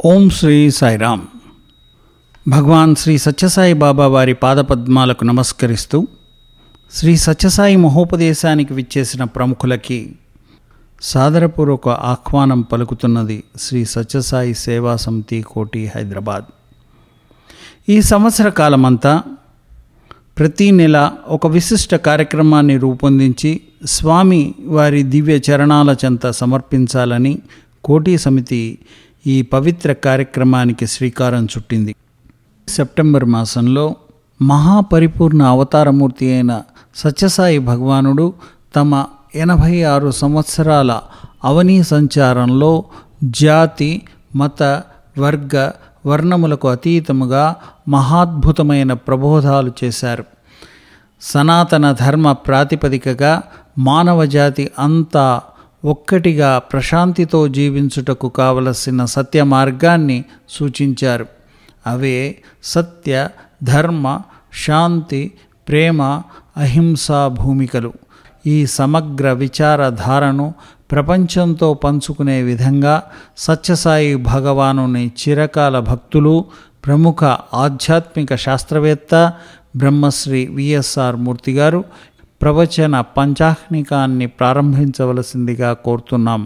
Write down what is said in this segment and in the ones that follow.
ఓం శ్రీ సాయిరామ్ భగవాన్ శ్రీ సత్యసాయి బాబా వారి పాదపద్మాలకు నమస్కరిస్తూ శ్రీ సత్యసాయి మహోపదేశానికి విచ్చేసిన ప్రముఖులకి సాదరపూర్వక ఆహ్వానం పలుకుతున్నది శ్రీ సత్యసాయి సేవా సమితి కోటి హైదరాబాద్ ఈ సంవత్సర కాలమంతా ప్రతీ నెల ఒక విశిష్ట కార్యక్రమాన్ని రూపొందించి స్వామి వారి దివ్య చరణాల చెంత సమర్పించాలని కోటి సమితి ఈ పవిత్ర కార్యక్రమానికి శ్రీకారం చుట్టింది సెప్టెంబర్ మాసంలో మహాపరిపూర్ణ అవతారమూర్తి అయిన సత్యసాయి భగవానుడు తమ ఎనభై ఆరు సంవత్సరాల అవనీ సంచారంలో జాతి మత వర్గ వర్ణములకు అతీతముగా మహాద్భుతమైన ప్రబోధాలు చేశారు సనాతన ధర్మ ప్రాతిపదికగా మానవజాతి అంతా ఒక్కటిగా ప్రశాంతితో జీవించుటకు కావలసిన సత్య మార్గాన్ని సూచించారు అవే సత్య ధర్మ శాంతి ప్రేమ అహింసా భూమికలు ఈ సమగ్ర విచారధారను ప్రపంచంతో పంచుకునే విధంగా సత్యసాయి భగవానుని చిరకాల భక్తులు ప్రముఖ ఆధ్యాత్మిక శాస్త్రవేత్త బ్రహ్మశ్రీ విఎస్ఆర్ మూర్తి గారు ప్రవచన పంచాహ్నికాన్ని ప్రారంభించవలసిందిగా కోరుతున్నాం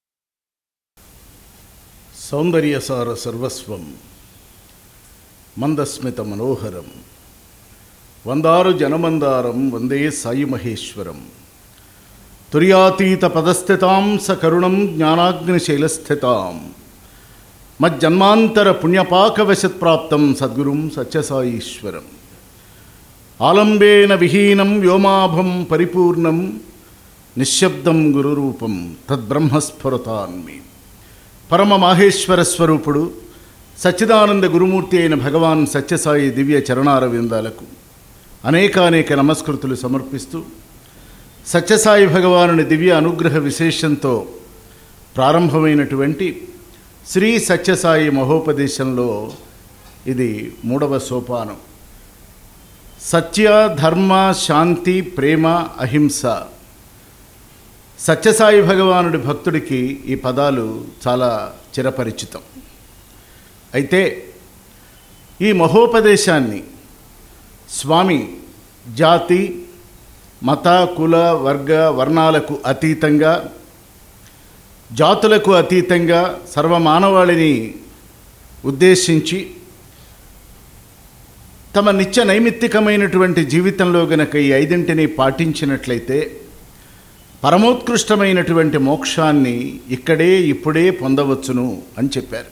సౌందర్యసార సర్వస్వం మందస్మిత మనోహరం వందారు జనమందారం వందే సాయి మహేశ్వరం తుర్యాతీత పదస్థితాం సకరుణం జ్ఞానాగ్నిశైలస్థితాం మజ్జన్మాంతర పుణ్యపాకవశత్ప్రాప్తం సద్గురుం సత్యసాయీశ్వరం ఆలంబేన విహీనం వ్యోమాభం పరిపూర్ణం నిశ్శబ్దం గురురూపం తద్బ్రహ్మస్ఫురతాన్మి పరమ మాహేశ్వర స్వరూపుడు సచ్చిదానంద గురుమూర్తి అయిన భగవాన్ సత్యసాయి దివ్య చరణారవిందాలకు అనేకానేక నమస్కృతులు సమర్పిస్తూ సత్యసాయి భగవానుని దివ్య అనుగ్రహ విశేషంతో ప్రారంభమైనటువంటి శ్రీ సత్యసాయి మహోపదేశంలో ఇది మూడవ సోపానం సత్య ధర్మ శాంతి ప్రేమ అహింస సత్యసాయి భగవానుడి భక్తుడికి ఈ పదాలు చాలా చిరపరిచితం అయితే ఈ మహోపదేశాన్ని స్వామి జాతి మత కుల వర్గ వర్ణాలకు అతీతంగా జాతులకు అతీతంగా సర్వమానవాళిని ఉద్దేశించి తమ నిత్య నైమిత్తికమైనటువంటి జీవితంలో గనక ఈ ఐదింటిని పాటించినట్లయితే పరమోత్కృష్టమైనటువంటి మోక్షాన్ని ఇక్కడే ఇప్పుడే పొందవచ్చును అని చెప్పారు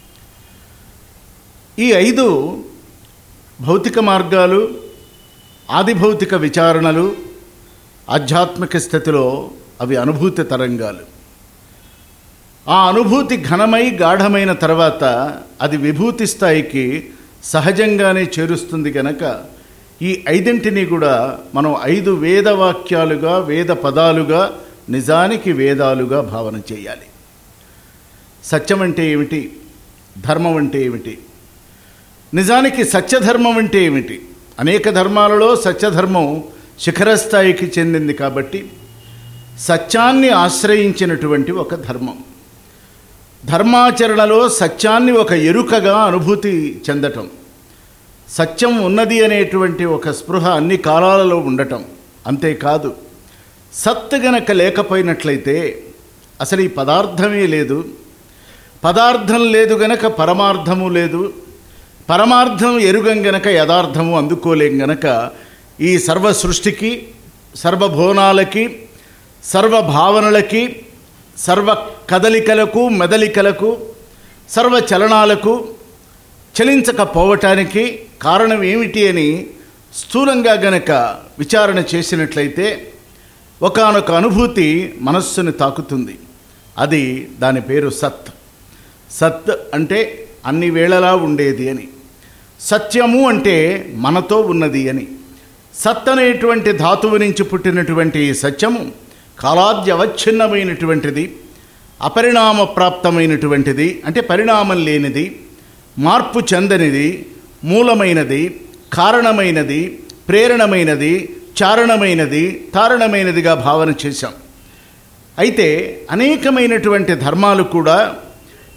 ఈ ఐదు భౌతిక మార్గాలు ఆదిభౌతిక విచారణలు ఆధ్యాత్మిక స్థితిలో అవి అనుభూతి తరంగాలు ఆ అనుభూతి ఘనమై గాఢమైన తర్వాత అది విభూతి స్థాయికి సహజంగానే చేరుస్తుంది గనక ఈ ఐదింటిని కూడా మనం ఐదు వేదవాక్యాలుగా వేద పదాలుగా నిజానికి వేదాలుగా భావన చేయాలి సత్యం అంటే ఏమిటి ధర్మం అంటే ఏమిటి నిజానికి సత్యధర్మం అంటే ఏమిటి అనేక ధర్మాలలో సత్యధర్మం శిఖరస్థాయికి చెందింది కాబట్టి సత్యాన్ని ఆశ్రయించినటువంటి ఒక ధర్మం ధర్మాచరణలో సత్యాన్ని ఒక ఎరుకగా అనుభూతి చెందటం సత్యం ఉన్నది అనేటువంటి ఒక స్పృహ అన్ని కాలాలలో ఉండటం అంతేకాదు సత్ గనక లేకపోయినట్లయితే అసలు ఈ పదార్థమే లేదు పదార్థం లేదు గనక పరమార్థము లేదు పరమార్థం ఎరుగం గనక యథార్థము అందుకోలేం గనక ఈ సర్వ సృష్టికి సర్వభువనాలకి సర్వభావనలకి సర్వ కదలికలకు మెదలికలకు సర్వ చలనాలకు చలించకపోవటానికి కారణం ఏమిటి అని స్థూలంగా గనక విచారణ చేసినట్లయితే ఒకనొక అనుభూతి మనస్సుని తాకుతుంది అది దాని పేరు సత్ సత్ అంటే అన్ని వేళలా ఉండేది అని సత్యము అంటే మనతో ఉన్నది అని సత్ అనేటువంటి ధాతువు నుంచి పుట్టినటువంటి ఈ సత్యము కాలాద్యవచ్ఛిన్నమైనటువంటిది అపరిణామ ప్రాప్తమైనటువంటిది అంటే పరిణామం లేనిది మార్పు చెందనిది మూలమైనది కారణమైనది ప్రేరణమైనది చారణమైనది తారణమైనదిగా భావన చేశాం అయితే అనేకమైనటువంటి ధర్మాలు కూడా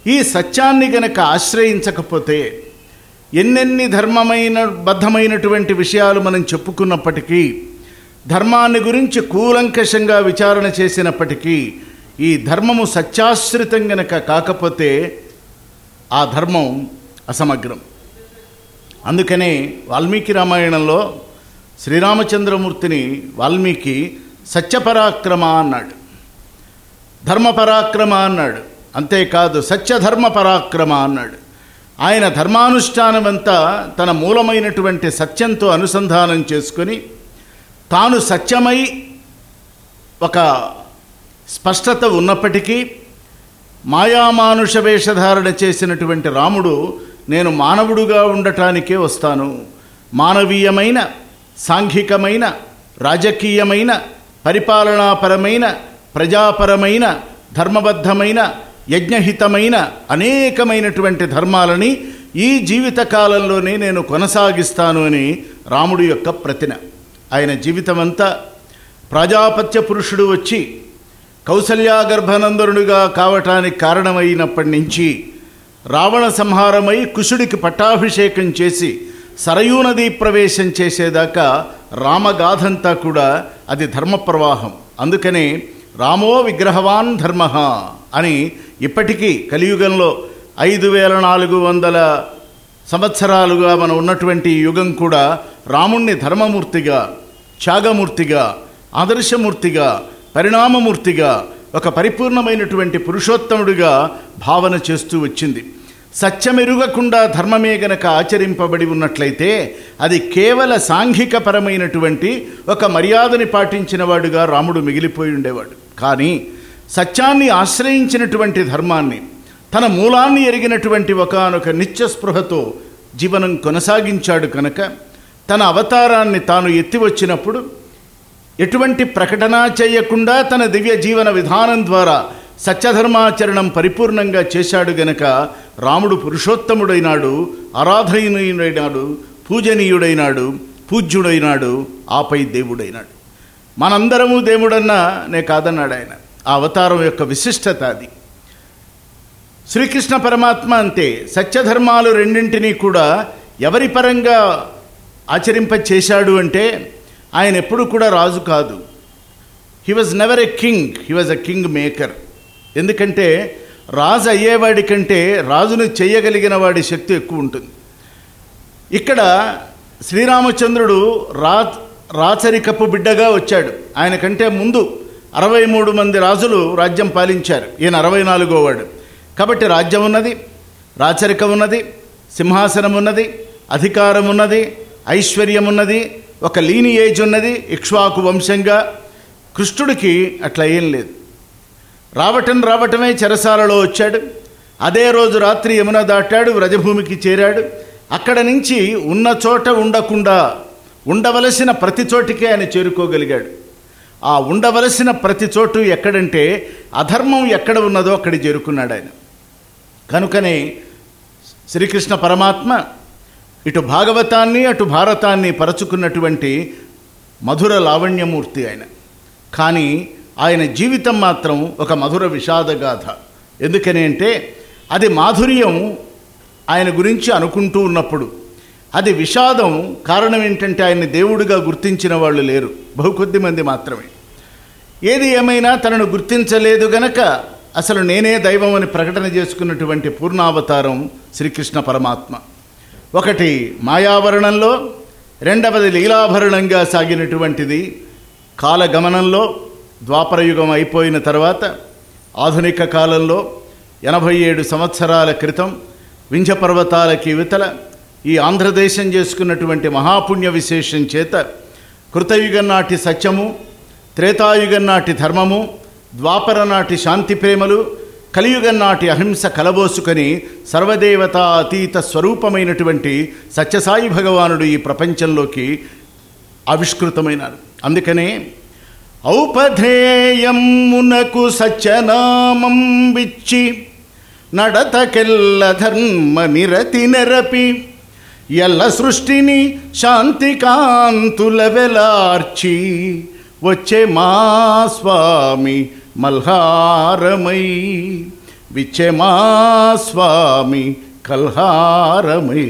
ఈ సత్యాన్ని గనక ఆశ్రయించకపోతే ఎన్నెన్ని ధర్మమైన బద్ధమైనటువంటి విషయాలు మనం చెప్పుకున్నప్పటికీ ధర్మాన్ని గురించి కూలంకషంగా విచారణ చేసినప్పటికీ ఈ ధర్మము సత్యాశ్రితం గనక కాకపోతే ఆ ధర్మం అసమగ్రం అందుకనే వాల్మీకి రామాయణంలో శ్రీరామచంద్రమూర్తిని వాల్మీకి సత్యపరాక్రమ అన్నాడు ధర్మపరాక్రమ అన్నాడు అంతేకాదు సత్యధర్మ పరాక్రమ అన్నాడు ఆయన ధర్మానుష్ఠానమంతా తన మూలమైనటువంటి సత్యంతో అనుసంధానం చేసుకొని తాను సత్యమై ఒక స్పష్టత ఉన్నప్పటికీ మాయామానుష వేషధారణ చేసినటువంటి రాముడు నేను మానవుడుగా ఉండటానికే వస్తాను మానవీయమైన సాంఘికమైన రాజకీయమైన పరిపాలనాపరమైన ప్రజాపరమైన ధర్మబద్ధమైన యజ్ఞహితమైన అనేకమైనటువంటి ధర్మాలని ఈ జీవిత కాలంలోనే నేను కొనసాగిస్తాను అని రాముడి యొక్క ప్రతిన ఆయన జీవితమంతా ప్రజాపత్య పురుషుడు వచ్చి కౌసల్యాగర్భనందనుడిగా కావటానికి కారణమైనప్పటి నుంచి రావణ సంహారమై కుశుడికి పట్టాభిషేకం చేసి సరయూ నదీ ప్రవేశం చేసేదాకా రామగాథంతా కూడా అది ధర్మ ప్రవాహం అందుకనే రామో విగ్రహవాన్ ధర్మ అని ఇప్పటికీ కలియుగంలో ఐదు వేల నాలుగు వందల సంవత్సరాలుగా మనం ఉన్నటువంటి ఈ యుగం కూడా రాముణ్ణి ధర్మమూర్తిగా త్యాగమూర్తిగా ఆదర్శమూర్తిగా పరిణామమూర్తిగా ఒక పరిపూర్ణమైనటువంటి పురుషోత్తముడిగా భావన చేస్తూ వచ్చింది సత్యమెరుగకుండా ధర్మమే గనక ఆచరింపబడి ఉన్నట్లయితే అది కేవల సాంఘికపరమైనటువంటి ఒక మర్యాదని పాటించిన వాడుగా రాముడు మిగిలిపోయి ఉండేవాడు కానీ సత్యాన్ని ఆశ్రయించినటువంటి ధర్మాన్ని తన మూలాన్ని ఎరిగినటువంటి ఒకనొక నిత్య స్పృహతో జీవనం కొనసాగించాడు కనుక తన అవతారాన్ని తాను ఎత్తి వచ్చినప్పుడు ఎటువంటి ప్రకటన చేయకుండా తన దివ్య జీవన విధానం ద్వారా సత్యధర్మాచరణం పరిపూర్ణంగా చేశాడు గనక రాముడు పురుషోత్తముడైనాడు ఆరాధనీయుడైనాడు పూజనీయుడైనాడు పూజ్యుడైనాడు ఆపై దేవుడైనాడు మనందరము దేవుడన్నా నే కాదన్నాడు ఆయన ఆ అవతారం యొక్క విశిష్టత అది శ్రీకృష్ణ పరమాత్మ అంతే సత్యధర్మాలు రెండింటినీ కూడా ఎవరి పరంగా ఆచరింప చేశాడు అంటే ఆయన ఎప్పుడు కూడా రాజు కాదు he was never a king he was a king maker ఎందుకంటే రాజు అయ్యేవాడి కంటే రాజును చేయగలిగిన వాడి శక్తి ఎక్కువ ఉంటుంది ఇక్కడ శ్రీరామచంద్రుడు రా రాచరికపు బిడ్డగా వచ్చాడు ఆయన కంటే ముందు అరవై మూడు మంది రాజులు రాజ్యం పాలించారు ఈయన అరవై నాలుగో వాడు కాబట్టి రాజ్యం ఉన్నది రాచరికం ఉన్నది సింహాసనం ఉన్నది అధికారం ఉన్నది ఐశ్వర్యం ఉన్నది ఒక లీని ఏజ్ ఉన్నది ఇక్ష్వాకు వంశంగా కృష్ణుడికి అట్లా ఏం లేదు రావటం రావటమే చెరసాలలో వచ్చాడు అదే రోజు రాత్రి యమున దాటాడు వ్రజభూమికి చేరాడు అక్కడ నుంచి ఉన్న చోట ఉండకుండా ఉండవలసిన ప్రతి చోటికి ఆయన చేరుకోగలిగాడు ఆ ఉండవలసిన ప్రతి చోటు ఎక్కడంటే అధర్మం ఎక్కడ ఉన్నదో అక్కడ చేరుకున్నాడు ఆయన కనుకనే శ్రీకృష్ణ పరమాత్మ ఇటు భాగవతాన్ని అటు భారతాన్ని పరచుకున్నటువంటి మధుర లావణ్యమూర్తి ఆయన కానీ ఆయన జీవితం మాత్రం ఒక మధుర విషాదగాథ ఎందుకని అంటే అది మాధుర్యం ఆయన గురించి అనుకుంటూ ఉన్నప్పుడు అది విషాదం కారణం ఏంటంటే ఆయన్ని దేవుడిగా గుర్తించిన వాళ్ళు లేరు బహుకొద్ది మంది మాత్రమే ఏది ఏమైనా తనను గుర్తించలేదు గనక అసలు నేనే దైవం అని ప్రకటన చేసుకున్నటువంటి పూర్ణావతారం శ్రీకృష్ణ పరమాత్మ ఒకటి మాయావరణంలో రెండవది లీలాభరణంగా సాగినటువంటిది కాలగమనంలో ద్వాపరయుగం అయిపోయిన తర్వాత ఆధునిక కాలంలో ఎనభై ఏడు సంవత్సరాల క్రితం వింధ్య పర్వతాలకి ఇవతల ఈ ఆంధ్రదేశం చేసుకున్నటువంటి మహాపుణ్య విశేషం చేత కృతయుగం నాటి సత్యము త్రేతాయుగం నాటి ధర్మము ద్వాపర నాటి శాంతి ప్రేమలు కలియుగం నాటి అహింస కలబోసుకొని సర్వదేవతా అతీత స్వరూపమైనటువంటి సత్యసాయి భగవానుడు ఈ ప్రపంచంలోకి ఆవిష్కృతమైనారు అందుకనే ఔపధేయమునకు సత్యనామం విచ్చి నడతకెల్ల ధర్మ నిరతి నెరపి ఎల్ల సృష్టిని శాంతి కాంతుల వెలార్చి వచ్చే మా స్వామి మల్హారమై విచ్చమా స్వామి కల్హారమై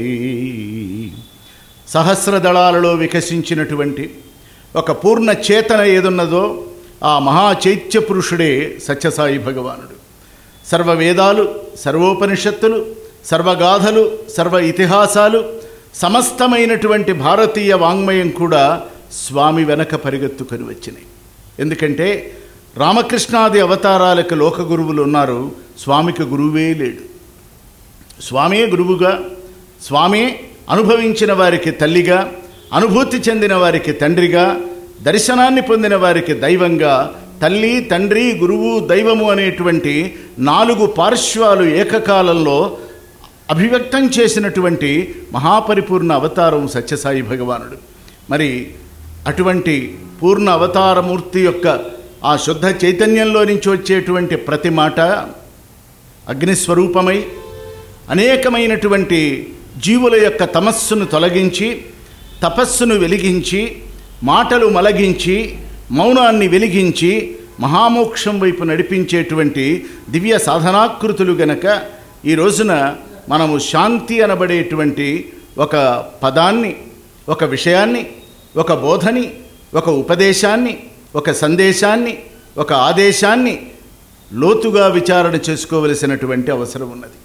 సహస్రదళాలలో వికసించినటువంటి ఒక పూర్ణ చేతన ఏదున్నదో ఆ మహాచైత్య పురుషుడే సత్యసాయి భగవానుడు సర్వ వేదాలు సర్వోపనిషత్తులు సర్వగాథలు సర్వ ఇతిహాసాలు సమస్తమైనటువంటి భారతీయ వాంగ్మయం కూడా స్వామి వెనక పరిగెత్తుకొని వచ్చినాయి ఎందుకంటే రామకృష్ణాది అవతారాలకు లోక గురువులు ఉన్నారు స్వామికి గురువే లేడు స్వామే గురువుగా స్వామే అనుభవించిన వారికి తల్లిగా అనుభూతి చెందిన వారికి తండ్రిగా దర్శనాన్ని పొందిన వారికి దైవంగా తల్లి తండ్రి గురువు దైవము అనేటువంటి నాలుగు పార్శ్వాలు ఏకకాలంలో అభివ్యక్తం చేసినటువంటి మహాపరిపూర్ణ అవతారం సత్యసాయి భగవానుడు మరి అటువంటి పూర్ణ అవతారమూర్తి యొక్క ఆ శుద్ధ చైతన్యంలో నుంచి వచ్చేటువంటి ప్రతి మాట అగ్నిస్వరూపమై అనేకమైనటువంటి జీవుల యొక్క తమస్సును తొలగించి తపస్సును వెలిగించి మాటలు మలగించి మౌనాన్ని వెలిగించి మహామోక్షం వైపు నడిపించేటువంటి దివ్య సాధనాకృతులు గనక ఈ రోజున మనము శాంతి అనబడేటువంటి ఒక పదాన్ని ఒక విషయాన్ని ఒక బోధని ఒక ఉపదేశాన్ని ఒక సందేశాన్ని ఒక ఆదేశాన్ని లోతుగా విచారణ చేసుకోవలసినటువంటి అవసరం ఉన్నది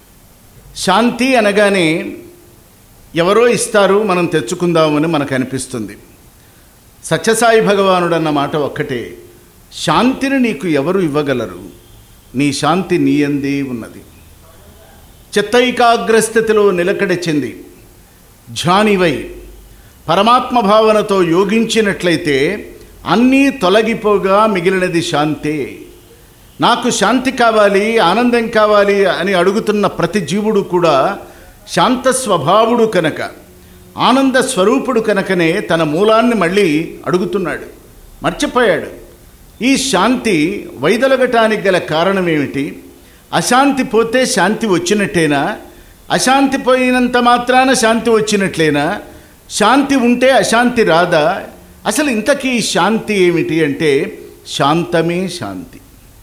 శాంతి అనగానే ఎవరో ఇస్తారు మనం తెచ్చుకుందామని మనకు అనిపిస్తుంది సత్యసాయి భగవానుడు అన్న మాట ఒక్కటే శాంతిని నీకు ఎవరు ఇవ్వగలరు నీ శాంతి నీ అందే ఉన్నది చిత్తైకాగ్రస్థితిలో నిలకడ చెంది ఝానివై పరమాత్మ భావనతో యోగించినట్లయితే అన్నీ తొలగిపోగా మిగిలినది శాంతే నాకు శాంతి కావాలి ఆనందం కావాలి అని అడుగుతున్న ప్రతి జీవుడు కూడా శాంత స్వభావుడు కనుక ఆనంద స్వరూపుడు కనుకనే తన మూలాన్ని మళ్ళీ అడుగుతున్నాడు మర్చిపోయాడు ఈ శాంతి వైదొలగటానికి గల కారణం ఏమిటి అశాంతి పోతే శాంతి వచ్చినట్టేనా అశాంతి పోయినంత మాత్రాన శాంతి వచ్చినట్లేనా శాంతి ఉంటే అశాంతి రాదా అసలు ఇంతకీ శాంతి ఏమిటి అంటే శాంతమే శాంతి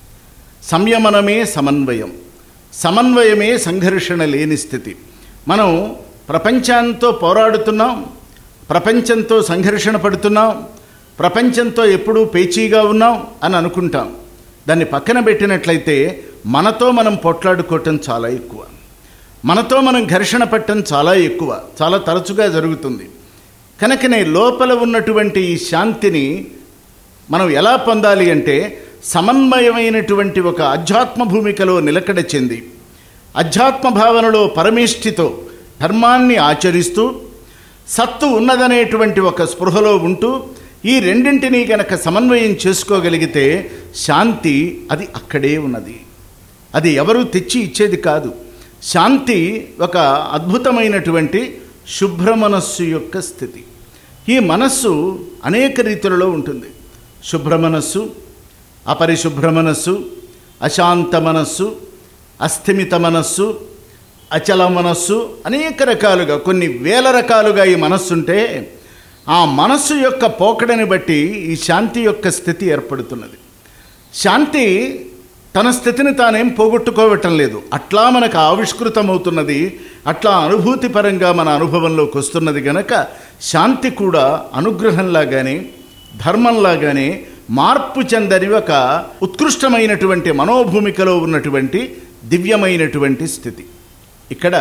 సంయమనమే సమన్వయం సమన్వయమే సంఘర్షణ లేని స్థితి మనం ప్రపంచంతో పోరాడుతున్నాం ప్రపంచంతో సంఘర్షణ పడుతున్నాం ప్రపంచంతో ఎప్పుడూ పేచీగా ఉన్నాం అని అనుకుంటాం దాన్ని పక్కన పెట్టినట్లయితే మనతో మనం పొట్లాడుకోవటం చాలా ఎక్కువ మనతో మనం ఘర్షణ పట్టడం చాలా ఎక్కువ చాలా తరచుగా జరుగుతుంది కనుకనే లోపల ఉన్నటువంటి ఈ శాంతిని మనం ఎలా పొందాలి అంటే సమన్వయమైనటువంటి ఒక అధ్యాత్మ భూమికలో నిలకడ చెంది అధ్యాత్మ భావనలో పరమేష్ఠితో ధర్మాన్ని ఆచరిస్తూ సత్తు ఉన్నదనేటువంటి ఒక స్పృహలో ఉంటూ ఈ రెండింటినీ గనక సమన్వయం చేసుకోగలిగితే శాంతి అది అక్కడే ఉన్నది అది ఎవరు తెచ్చి ఇచ్చేది కాదు శాంతి ఒక అద్భుతమైనటువంటి శుభ్ర మనస్సు యొక్క స్థితి ఈ మనస్సు అనేక రీతులలో ఉంటుంది శుభ్ర మనస్సు అపరిశుభ్ర మనస్సు అశాంత మనస్సు అస్థిమిత మనస్సు అచల మనస్సు అనేక రకాలుగా కొన్ని వేల రకాలుగా ఈ మనస్సు ఉంటే ఆ మనస్సు యొక్క పోకడని బట్టి ఈ శాంతి యొక్క స్థితి ఏర్పడుతున్నది శాంతి తన స్థితిని తానేం పోగొట్టుకోవటం లేదు అట్లా మనకు ఆవిష్కృతమవుతున్నది అట్లా అనుభూతి పరంగా మన అనుభవంలోకి వస్తున్నది గనక శాంతి కూడా అనుగ్రహంలాగానే ధర్మంలాగానే మార్పు చెందని ఒక ఉత్కృష్టమైనటువంటి మనోభూమికలో ఉన్నటువంటి దివ్యమైనటువంటి స్థితి ఇక్కడ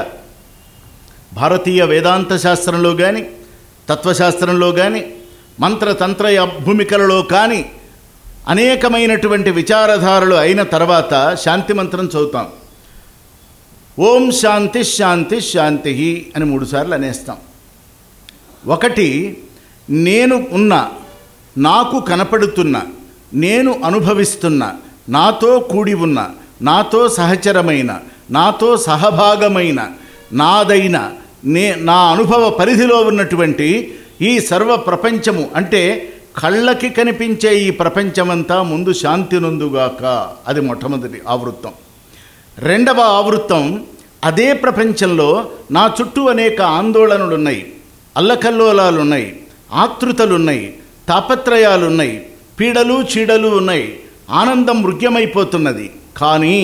భారతీయ వేదాంత శాస్త్రంలో కానీ తత్వశాస్త్రంలో కానీ మంత్రతంత్ర భూమికలలో కానీ అనేకమైనటువంటి విచారధారలు అయిన తర్వాత శాంతి మంత్రం చదువుతాం ఓం శాంతి శాంతి శాంతి అని మూడుసార్లు అనేస్తాం ఒకటి నేను ఉన్న నాకు కనపడుతున్న నేను అనుభవిస్తున్న నాతో కూడి ఉన్న నాతో సహచరమైన నాతో సహభాగమైన నాదైన నే నా అనుభవ పరిధిలో ఉన్నటువంటి ఈ సర్వ ప్రపంచము అంటే కళ్ళకి కనిపించే ఈ ప్రపంచమంతా ముందు శాంతి నొందుగాక అది మొట్టమొదటి ఆవృత్తం రెండవ ఆవృత్తం అదే ప్రపంచంలో నా చుట్టూ అనేక ఆందోళనలు ఉన్నాయి అల్లకల్లోలాలు ఉన్నాయి ఆతృతలు ఉన్నాయి తాపత్రయాలు ఉన్నాయి పీడలు చీడలు ఉన్నాయి ఆనందం మృగ్యమైపోతున్నది కానీ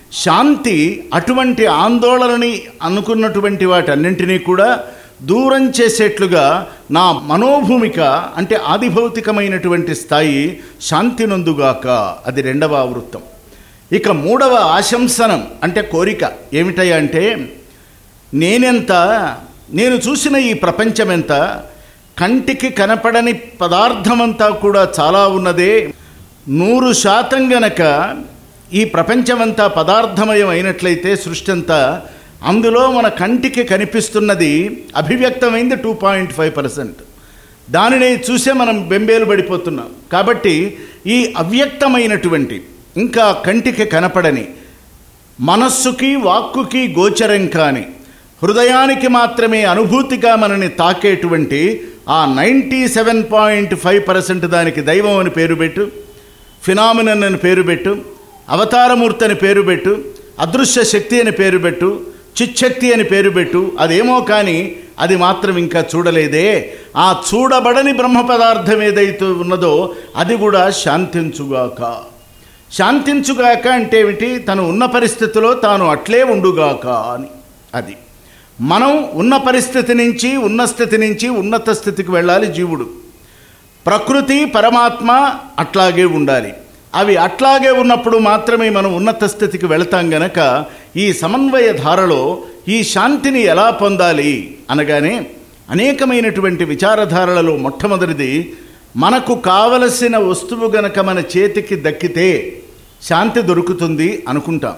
శాంతి అటువంటి ఆందోళనని అనుకున్నటువంటి వాటన్నింటినీ కూడా దూరం చేసేట్లుగా నా మనోభూమిక అంటే ఆదిభౌతికమైనటువంటి స్థాయి శాంతి నందుగాక అది రెండవ ఆవృత్తం ఇక మూడవ ఆశంసనం అంటే కోరిక ఏమిటయ్యా అంటే నేనెంత నేను చూసిన ఈ ప్రపంచమెంత కంటికి కనపడని పదార్థమంతా కూడా చాలా ఉన్నదే నూరు శాతం గనక ఈ ప్రపంచమంతా పదార్థమయం అయినట్లయితే సృష్టి అంతా అందులో మన కంటికి కనిపిస్తున్నది అభివ్యక్తమైంది టూ పాయింట్ ఫైవ్ పర్సెంట్ దానిని చూసే మనం బెంబేలు పడిపోతున్నాం కాబట్టి ఈ అవ్యక్తమైనటువంటి ఇంకా కంటికి కనపడని మనస్సుకి వాక్కుకి గోచరం కాని హృదయానికి మాత్రమే అనుభూతిగా మనని తాకేటువంటి ఆ ninety seven point five percent దానికి దైవం అని పేరు పెట్టు ఫినామినన్ అని పేరు పెట్టు అవతారమూర్తి అని పేరు పెట్టు అదృశ్య శక్తి అని పేరు పెట్టు చిచ్చక్తి అని పేరు పెట్టు అదేమో కానీ అది మాత్రం ఇంకా చూడలేదే ఆ చూడబడని బ్రహ్మ పదార్థం ఏదైతే ఉన్నదో అది కూడా శాంతించుగాక శాంతించుగాక అంటే ఏమిటి తను ఉన్న పరిస్థితిలో తాను అట్లే ఉండుగాక అని అది మనం ఉన్న పరిస్థితి నుంచి ఉన్న స్థితి నుంచి ఉన్నత స్థితికి వెళ్ళాలి జీవుడు ప్రకృతి పరమాత్మ అట్లాగే ఉండాలి అవి అట్లాగే ఉన్నప్పుడు మాత్రమే మనం ఉన్నత స్థితికి వెళతాం గనక ఈ సమన్వయ ధారలో ఈ శాంతిని ఎలా పొందాలి అనగానే అనేకమైనటువంటి విచారధారలలో మొట్టమొదటిది మనకు కావలసిన వస్తువు గనక మన చేతికి దక్కితే శాంతి దొరుకుతుంది అనుకుంటాం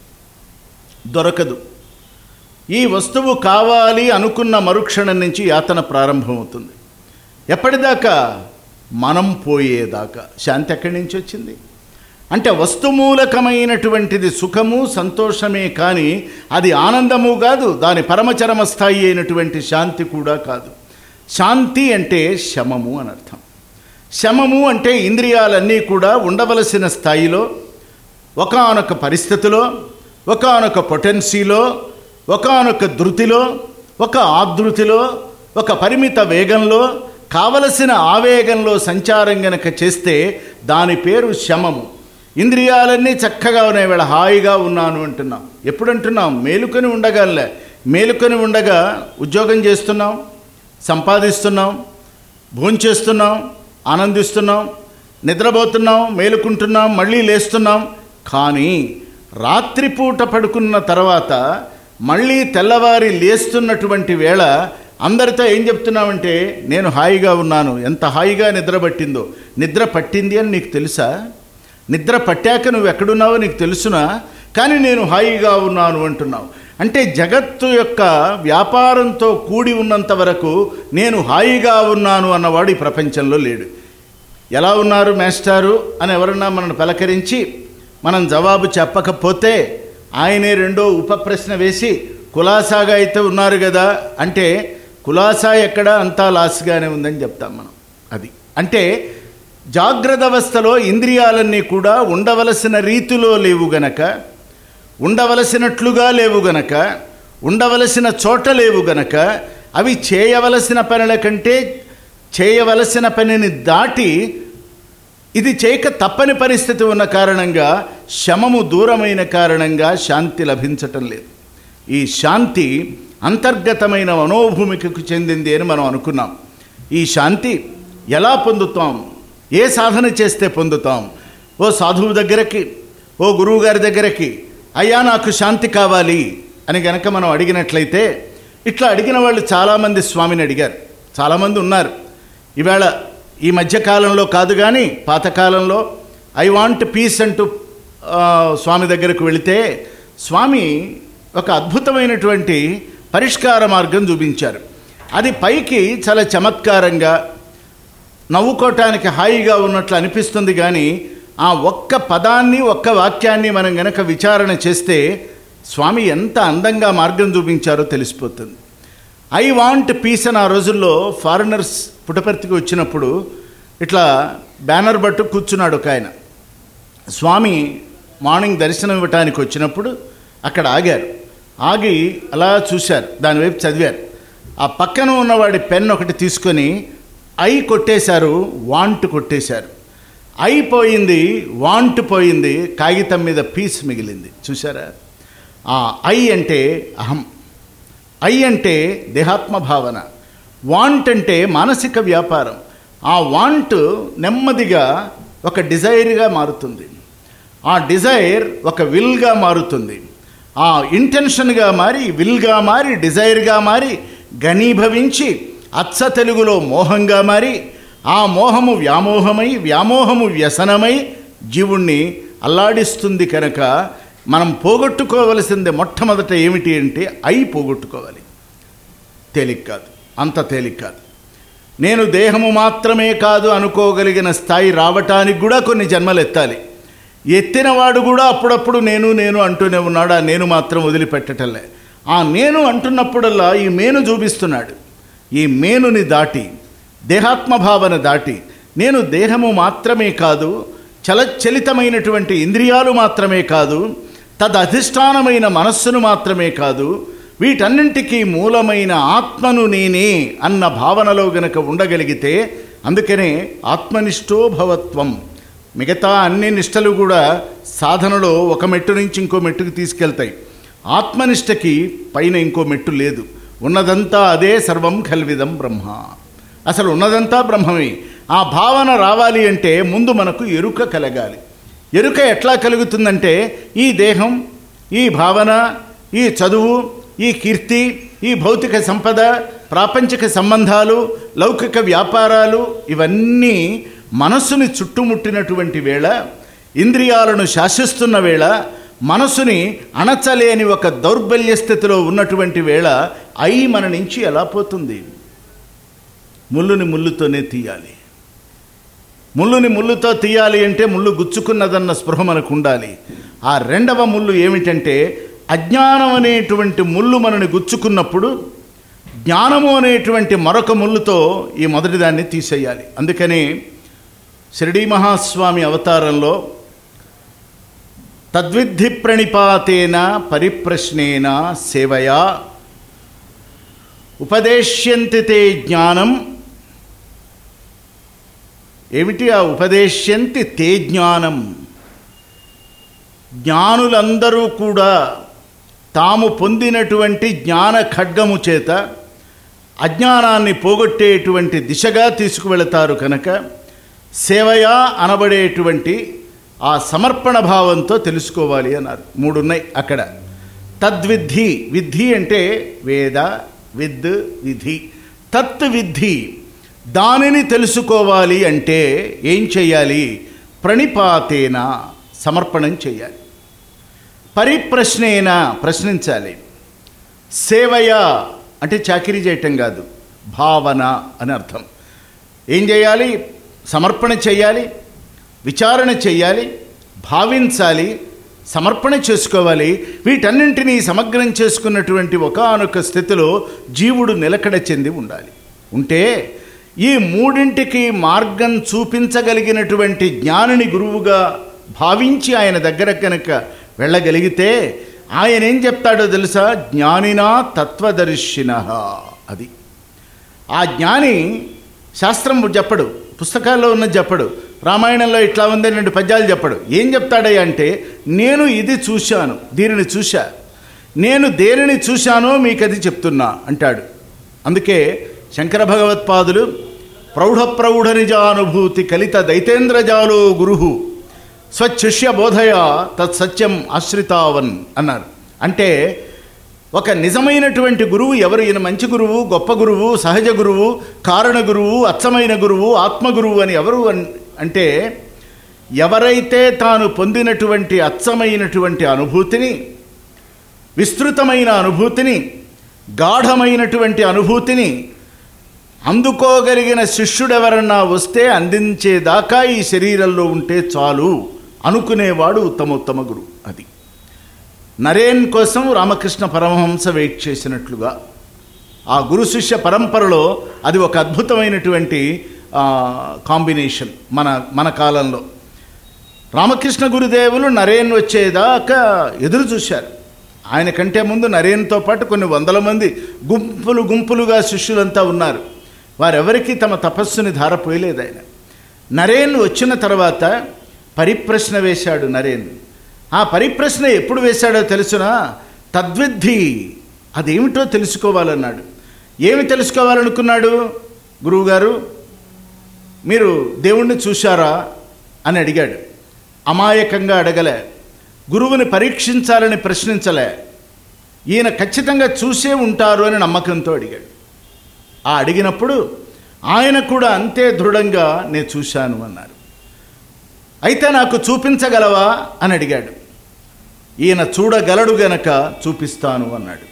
దొరకదు ఈ వస్తువు కావాలి అనుకున్న మరుక్షణం నుంచి యాతన ప్రారంభమవుతుంది ఎప్పటిదాకా మనం పోయేదాకా శాంతి ఎక్కడి నుంచి వచ్చింది అంటే వస్తుమూలకమైనటువంటిది సుఖము సంతోషమే కానీ అది ఆనందము కాదు దాని పరమచరమ స్థాయి అయినటువంటి శాంతి కూడా కాదు శాంతి అంటే శమము అని అర్థం శమము అంటే ఇంద్రియాలన్నీ కూడా ఉండవలసిన స్థాయిలో ఒకానొక పరిస్థితిలో ఒకానొక పొటెన్సీలో ఒకానొక ధృతిలో ఒక ఆధృతిలో ఒక పరిమిత వేగంలో కావలసిన ఆవేగంలో సంచారం గనక చేస్తే దాని పేరు శమము ఇంద్రియాలన్నీ చక్కగా ఉన్నాయి వేళ హాయిగా ఉన్నాను అంటున్నాం ఎప్పుడు అంటున్నాం మేలుకొని ఉండగలే మేలుకొని ఉండగా ఉద్యోగం చేస్తున్నాం సంపాదిస్తున్నాం భోంచేస్తున్నాం ఆనందిస్తున్నాం నిద్రపోతున్నాం మేలుకుంటున్నాం మళ్ళీ లేస్తున్నాం కానీ రాత్రిపూట పడుకున్న తర్వాత మళ్ళీ తెల్లవారి లేస్తున్నటువంటి వేళ అందరితో ఏం చెప్తున్నామంటే నేను హాయిగా ఉన్నాను ఎంత హాయిగా నిద్ర పట్టిందో నిద్ర పట్టింది అని నీకు తెలుసా నిద్ర పట్టాక నువ్వు ఎక్కడున్నావో నీకు తెలుసునా కానీ నేను హాయిగా ఉన్నాను అంటున్నావు అంటే జగత్తు యొక్క వ్యాపారంతో కూడి ఉన్నంత వరకు నేను హాయిగా ఉన్నాను అన్నవాడు ఈ ప్రపంచంలో లేడు ఎలా ఉన్నారు మేస్టారు అని ఎవరన్నా మనల్ని పలకరించి మనం జవాబు చెప్పకపోతే ఆయనే రెండో ఉప ప్రశ్న వేసి కులాసాగా అయితే ఉన్నారు కదా అంటే కులాసా ఎక్కడ అంతా లాస్గానే ఉందని చెప్తాం మనం అది అంటే జాగ్రత్త అవస్థలో ఇంద్రియాలన్నీ కూడా ఉండవలసిన రీతిలో లేవు గనక ఉండవలసినట్లుగా లేవు గనక ఉండవలసిన చోట లేవు గనక అవి చేయవలసిన పనుల కంటే చేయవలసిన పనిని దాటి ఇది చేయక తప్పని పరిస్థితి ఉన్న కారణంగా శమము దూరమైన కారణంగా శాంతి లభించటం లేదు ఈ శాంతి అంతర్గతమైన మనోభూమికకు చెందింది అని మనం అనుకున్నాం ఈ శాంతి ఎలా పొందుతాం ఏ సాధన చేస్తే పొందుతాం ఓ సాధువు దగ్గరకి ఓ గురువు గారి దగ్గరకి అయ్యా నాకు శాంతి కావాలి అని గనక మనం అడిగినట్లయితే ఇట్లా అడిగిన వాళ్ళు చాలామంది స్వామిని అడిగారు చాలామంది ఉన్నారు ఈవేళ ఈ మధ్యకాలంలో కాదు కానీ పాతకాలంలో ఐ వాంట్ పీస్ అంటూ ఆ, స్వామి దగ్గరకు వెళితే స్వామి ఒక అద్భుతమైనటువంటి పరిష్కార మార్గం చూపించారు అది పైకి చాలా చమత్కారంగా నవ్వుకోవటానికి హాయిగా ఉన్నట్లు అనిపిస్తుంది కానీ ఆ ఒక్క పదాన్ని ఒక్క వాక్యాన్ని మనం గనక విచారణ చేస్తే స్వామి ఎంత అందంగా మార్గం చూపించారో తెలిసిపోతుంది ఐ వాంట్ పీస్ అని ఆ రోజుల్లో ఫారినర్స్ పుటపర్తికి వచ్చినప్పుడు ఇట్లా బ్యానర్ బట్టు కూర్చున్నాడు ఒక ఆయన స్వామి మార్నింగ్ దర్శనం ఇవ్వటానికి వచ్చినప్పుడు అక్కడ ఆగారు ఆగి అలా చూశారు దానివైపు చదివారు ఆ పక్కన ఉన్నవాడి పెన్ ఒకటి తీసుకొని ఐ కొట్టేశారు వాంట్ కొట్టేశారు ఐ పోయింది వాంట్ పోయింది కాగితం మీద పీస్ మిగిలింది చూసారా ఆ ఐ అంటే అహం ఐ అంటే దేహాత్మ భావన వాంట్ అంటే మానసిక వ్యాపారం ఆ వాంట్ నెమ్మదిగా ఒక డిజైర్గా మారుతుంది ఆ డిజైర్ ఒక విల్గా మారుతుంది ఆ ఇంటెన్షన్గా మారి విల్గా మారి డిజైర్గా మారి ఘనీభవించి అచ్చ తెలుగులో మోహంగా మారి ఆ మోహము వ్యామోహమై వ్యామోహము వ్యసనమై జీవుణ్ణి అల్లాడిస్తుంది కనుక మనం పోగొట్టుకోవలసింది మొట్టమొదట ఏమిటి అంటే ఐ పోగొట్టుకోవాలి తేలిక కాదు అంత తేలిక కాదు నేను దేహము మాత్రమే కాదు అనుకోగలిగిన స్థాయి రావటానికి కూడా కొన్ని జన్మలు ఎత్తాలి ఎత్తినవాడు కూడా అప్పుడప్పుడు నేను నేను అంటూనే ఉన్నాడు ఆ నేను మాత్రం వదిలిపెట్టటంలే ఆ నేను అంటున్నప్పుడల్లా ఈ మేను చూపిస్తున్నాడు ఈ మేనుని దాటి దేహాత్మ భావన దాటి నేను దేహము మాత్రమే కాదు చలచలితమైనటువంటి ఇంద్రియాలు మాత్రమే కాదు తదధిష్టానమైన మనస్సును మాత్రమే కాదు వీటన్నింటికీ మూలమైన ఆత్మను నేనే అన్న భావనలో గనక ఉండగలిగితే అందుకనే ఆత్మనిష్టో భవత్వం మిగతా అన్ని నిష్టలు కూడా సాధనలో ఒక మెట్టు నుంచి ఇంకో మెట్టుకు తీసుకెళ్తాయి ఆత్మనిష్టకి పైన ఇంకో మెట్టు లేదు ఉన్నదంతా అదే సర్వం కల్విదం బ్రహ్మ అసలు ఉన్నదంతా బ్రహ్మమే ఆ భావన రావాలి అంటే ముందు మనకు ఎరుక కలగాలి ఎరుక ఎట్లా కలుగుతుందంటే ఈ దేహం ఈ భావన ఈ చదువు ఈ కీర్తి ఈ భౌతిక సంపద ప్రాపంచిక సంబంధాలు లౌకిక వ్యాపారాలు ఇవన్నీ మనస్సుని చుట్టుముట్టినటువంటి వేళ ఇంద్రియాలను శాసిస్తున్న వేళ మనసుని అణచలేని ఒక దౌర్బల్య స్థితిలో ఉన్నటువంటి వేళ అయి మన నుంచి ఎలా పోతుంది ముళ్ళుని ముళ్ళుతోనే తీయాలి ముళ్ళుని ముళ్ళుతో తీయాలి అంటే ముళ్ళు గుచ్చుకున్నదన్న స్పృహ మనకు ఉండాలి ఆ రెండవ ముళ్ళు ఏమిటంటే అజ్ఞానం అనేటువంటి ముళ్ళు మనని గుచ్చుకున్నప్పుడు జ్ఞానము అనేటువంటి మరొక ముళ్ళుతో ఈ మొదటి దాన్ని తీసేయాలి అందుకని షిరిడీ మహాస్వామి అవతారంలో తద్విద్ధి ప్రణిపాతేన పరిప్రశ్నేన సేవయా ఉపదేశ్యంతి తే జ్ఞానం ఏమిటి ఆ ఉపదేశ్యంతి తే జ్ఞానం జ్ఞానులందరూ కూడా తాము పొందినటువంటి జ్ఞాన ఖడ్గము చేత అజ్ఞానాన్ని పోగొట్టేటువంటి దిశగా తీసుకువెళతారు కనుక సేవయా అనబడేటువంటి ఆ సమర్పణ భావంతో తెలుసుకోవాలి అన్నారు మూడున్నాయి అక్కడ తద్విద్ధి విద్ధి అంటే వేద విద్ విధి తత్ విద్ధి దానిని తెలుసుకోవాలి అంటే ఏం చేయాలి ప్రణిపాతేన సమర్పణం చేయాలి పరిప్రశ్నేన ప్రశ్నించాలి సేవయ అంటే చాకిరీ చేయటం కాదు భావన అని అర్థం ఏం చేయాలి సమర్పణ చేయాలి విచారణ చేయాలి భావించాలి సమర్పణ చేసుకోవాలి వీటన్నింటినీ సమగ్రం చేసుకున్నటువంటి ఒకానొక స్థితిలో జీవుడు నిలకడ చెంది ఉండాలి ఉంటే ఈ మూడింటికి మార్గం చూపించగలిగినటువంటి జ్ఞానిని గురువుగా భావించి ఆయన దగ్గర కనుక వెళ్ళగలిగితే ఆయన ఏం చెప్తాడో తెలుసా జ్ఞానినా తత్వదర్శిన అది ఆ జ్ఞాని శాస్త్రం చెప్పడు పుస్తకాల్లో ఉన్నది చెప్పడు రామాయణంలో ఇట్లా ఉంది రెండు పద్యాలు చెప్పడు ఏం చెప్తాడయ్యా అంటే నేను ఇది చూశాను దీనిని చూశా నేను దేనిని చూశానో మీకు అది చెప్తున్నా అంటాడు అందుకే శంకర భగవత్పాదులు ప్రౌఢ ప్రౌఢ నిజానుభూతి కలిత దైతేంద్రజాలో గురు స్వశిష్య బోధయ తత్సత్యం ఆశ్రితావన్ అన్నారు అంటే ఒక నిజమైనటువంటి గురువు ఎవరు ఈయన మంచి గురువు గొప్ప గురువు సహజ గురువు కారణ గురువు అచ్చమైన గురువు ఆత్మగురువు అని ఎవరు అన్- అంటే ఎవరైతే తాను పొందినటువంటి అచ్చమైనటువంటి అనుభూతిని విస్తృతమైన అనుభూతిని గాఢమైనటువంటి అనుభూతిని అందుకోగలిగిన శిష్యుడెవరన్నా వస్తే అందించేదాకా ఈ శరీరంలో ఉంటే చాలు అనుకునేవాడు ఉత్తమోత్తమ గురువు అది నరేన్ కోసం రామకృష్ణ పరమహంస వెయిట్ చేసినట్లుగా ఆ గురు శిష్య పరంపరలో అది ఒక అద్భుతమైనటువంటి ఆ, కాంబినేషన్ మన మన కాలంలో రామకృష్ణ గురుదేవులు నరేన్ వచ్చేదాకా ఎదురు చూశారు ఆయన కంటే ముందు నరేన్తో పాటు కొన్ని వందల మంది గుంపులు గుంపులుగా శిష్యులంతా ఉన్నారు వారెవరికీ తమ తపస్సుని ధారపోయలేదు ఆయన నరేన్ వచ్చిన తర్వాత పరిప్రశ్న వేశాడు నరేన్ ఆ పరిప్రశ్న ఎప్పుడు వేశాడో తెలుసునా తద్విద్ధి అదేమిటో తెలుసుకోవాలన్నాడు ఏమి తెలుసుకోవాలనుకున్నాడు గురువుగారు మీరు దేవుణ్ణి చూశారా అని అడిగాడు అమాయకంగా అడగలే గురువుని పరీక్షించాలని ప్రశ్నించలే ఈయన ఖచ్చితంగా చూసే ఉంటారు అని నమ్మకంతో అడిగాడు ఆ అడిగినప్పుడు ఆయన కూడా అంతే దృఢంగా నేను చూశాను అన్నారు అయితే నాకు చూపించగలవా అని అడిగాడు ఈయన చూడగలడు గనక చూపిస్తాను అన్నాడు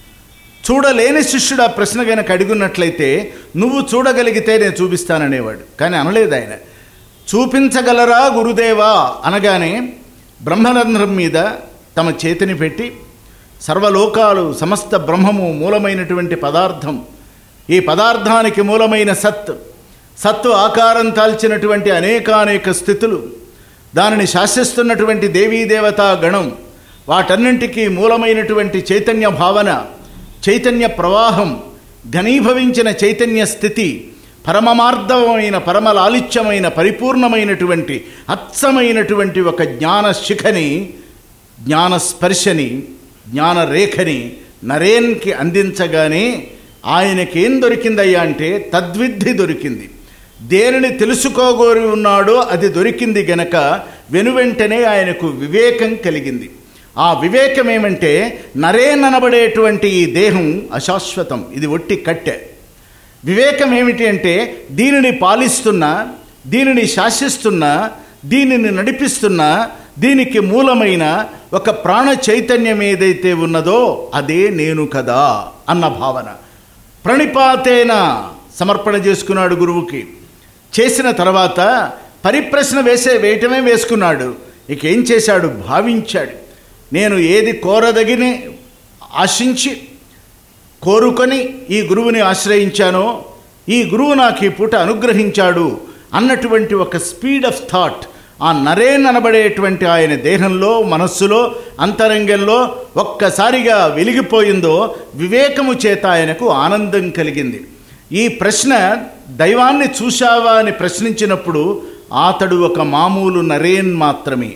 చూడలేని శిష్యుడు ఆ ప్రశ్న గనక అడుగున్నట్లయితే నువ్వు చూడగలిగితే నేను చూపిస్తాననేవాడు కానీ అనలేదు ఆయన చూపించగలరా గురుదేవా అనగానే బ్రహ్మరంధ్రం మీద తమ చేతిని పెట్టి సర్వలోకాలు సమస్త బ్రహ్మము మూలమైనటువంటి పదార్థం ఈ పదార్థానికి మూలమైన సత్ సత్తు ఆకారం తాల్చినటువంటి అనేకానేక స్థితులు దానిని శాసిస్తున్నటువంటి దేవీదేవతా గణం వాటన్నింటికీ మూలమైనటువంటి చైతన్య భావన చైతన్య ప్రవాహం ఘనీభవించిన చైతన్య స్థితి పరమమార్ధమైన పరమలాలిత్యమైన పరిపూర్ణమైనటువంటి అచ్చమైనటువంటి ఒక జ్ఞాన శిఖని జ్ఞాన స్పర్శని జ్ఞాన రేఖని నరేన్కి అందించగానే ఆయనకేం దొరికిందయ్యా అంటే తద్విద్ధి దొరికింది దేనిని తెలుసుకోగోరి ఉన్నాడో అది దొరికింది గనక వెనువెంటనే ఆయనకు వివేకం కలిగింది ఆ వివేకం ఏమంటే నరేన్ అనబడేటువంటి ఈ దేహం అశాశ్వతం ఇది ఒట్టి కట్టె వివేకం ఏమిటి అంటే దీనిని పాలిస్తున్న దీనిని శాసిస్తున్న దీనిని నడిపిస్తున్న దీనికి మూలమైన ఒక ప్రాణ చైతన్యం ఏదైతే ఉన్నదో అదే నేను కదా అన్న భావన ప్రణిపాతేన సమర్పణ చేసుకున్నాడు గురువుకి చేసిన తర్వాత పరిప్రశ్న వేసే వేయటమే వేసుకున్నాడు ఇక ఏం చేశాడు భావించాడు నేను ఏది కోరదగిని ఆశించి కోరుకొని ఈ గురువుని ఆశ్రయించానో ఈ గురువు నాకు ఈ పూట అనుగ్రహించాడు అన్నటువంటి ఒక స్పీడ్ ఆఫ్ థాట్ ఆ నరేన్ అనబడేటువంటి ఆయన దేహంలో మనస్సులో అంతరంగంలో ఒక్కసారిగా వెలిగిపోయిందో వివేకము చేత ఆయనకు ఆనందం కలిగింది ఈ ప్రశ్న దైవాన్ని చూశావా అని ప్రశ్నించినప్పుడు అతడు ఒక మామూలు నరేన్ మాత్రమే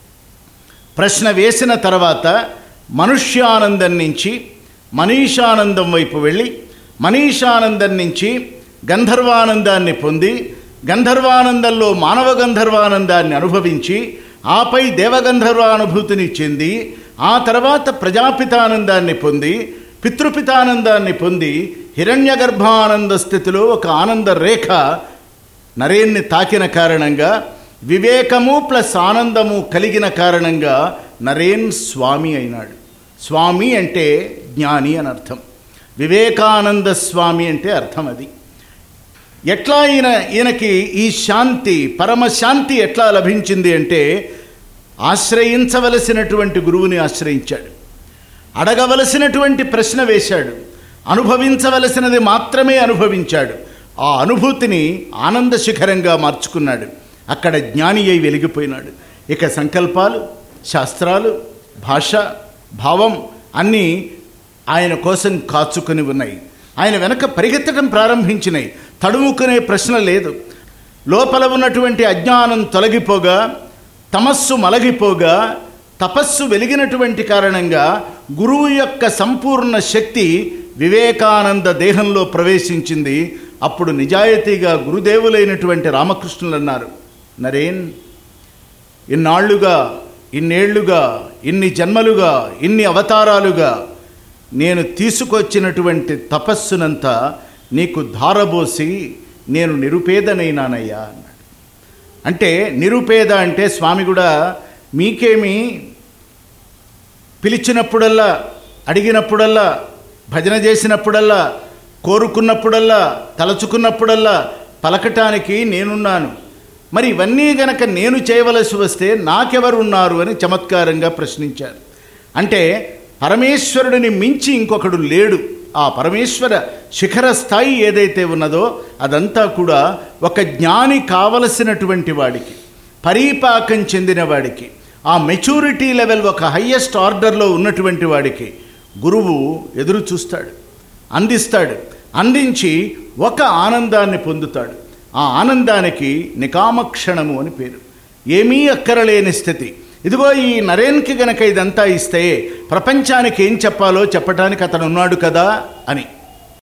ప్రశ్న వేసిన తర్వాత మనుష్యానందం నుంచి మనీషానందం వైపు వెళ్ళి మనీషానందం నుంచి గంధర్వానందాన్ని పొంది గంధర్వానందంలో మానవ గంధర్వానందాన్ని అనుభవించి ఆపై దేవగంధర్వానుభూతిని చెంది ఆ తర్వాత ప్రజాపితానందాన్ని పొంది పితృపితానందాన్ని పొంది హిరణ్యగర్భానంద స్థితిలో ఒక ఆనంద రేఖ నరేన్ని తాకిన కారణంగా వివేకము ప్లస్ ఆనందము కలిగిన కారణంగా నరేన్ స్వామి అయినాడు స్వామి అంటే జ్ఞాని అని అర్థం వివేకానంద స్వామి అంటే అర్థం అది ఎట్లా ఈయన ఈయనకి ఈ శాంతి పరమశాంతి ఎట్లా లభించింది అంటే ఆశ్రయించవలసినటువంటి గురువుని ఆశ్రయించాడు అడగవలసినటువంటి ప్రశ్న వేశాడు అనుభవించవలసినది మాత్రమే అనుభవించాడు ఆ అనుభూతిని ఆనంద శిఖరంగా మార్చుకున్నాడు అక్కడ జ్ఞాని అయి వెలిగిపోయినాడు ఇక సంకల్పాలు శాస్త్రాలు భాష భావం అన్నీ ఆయన కోసం కాచుకొని ఉన్నాయి ఆయన వెనక పరిగెత్తడం ప్రారంభించినాయి తడుముకునే ప్రశ్న లేదు లోపల ఉన్నటువంటి అజ్ఞానం తొలగిపోగా తమస్సు మలగిపోగా తపస్సు వెలిగినటువంటి కారణంగా గురువు యొక్క సంపూర్ణ శక్తి వివేకానంద దేహంలో ప్రవేశించింది అప్పుడు నిజాయితీగా గురుదేవులైనటువంటి రామకృష్ణులు అన్నారు నరేన్ ఇన్నాళ్లుగా ఇన్నేళ్లుగా ఇన్ని జన్మలుగా ఇన్ని అవతారాలుగా నేను తీసుకొచ్చినటువంటి తపస్సునంతా నీకు ధారబోసి నేను నిరుపేదనైనానయ్యా అన్నాడు అంటే నిరుపేద అంటే స్వామి కూడా మీకేమి పిలిచినప్పుడల్లా అడిగినప్పుడల్లా భజన చేసినప్పుడల్లా కోరుకున్నప్పుడల్లా తలచుకున్నప్పుడల్లా పలకటానికి నేనున్నాను మరి ఇవన్నీ గనక నేను చేయవలసి వస్తే నాకెవరు ఉన్నారు అని చమత్కారంగా ప్రశ్నించారు అంటే పరమేశ్వరుడిని మించి ఇంకొకడు లేడు ఆ పరమేశ్వర శిఖర స్థాయి ఏదైతే ఉన్నదో అదంతా కూడా ఒక జ్ఞాని కావలసినటువంటి వాడికి పరీపాకం చెందిన వాడికి ఆ మెచ్యూరిటీ లెవెల్ ఒక హయ్యెస్ట్ ఆర్డర్లో ఉన్నటువంటి వాడికి గురువు ఎదురు చూస్తాడు అందిస్తాడు అందించి ఒక ఆనందాన్ని పొందుతాడు ఆ ఆనందానికి నికామక్షణము అని పేరు ఏమీ అక్కరలేని స్థితి ఇదిగో ఈ నరేన్కి గనక ఇదంతా ఇస్తే ప్రపంచానికి ఏం చెప్పాలో చెప్పడానికి అతను ఉన్నాడు కదా అని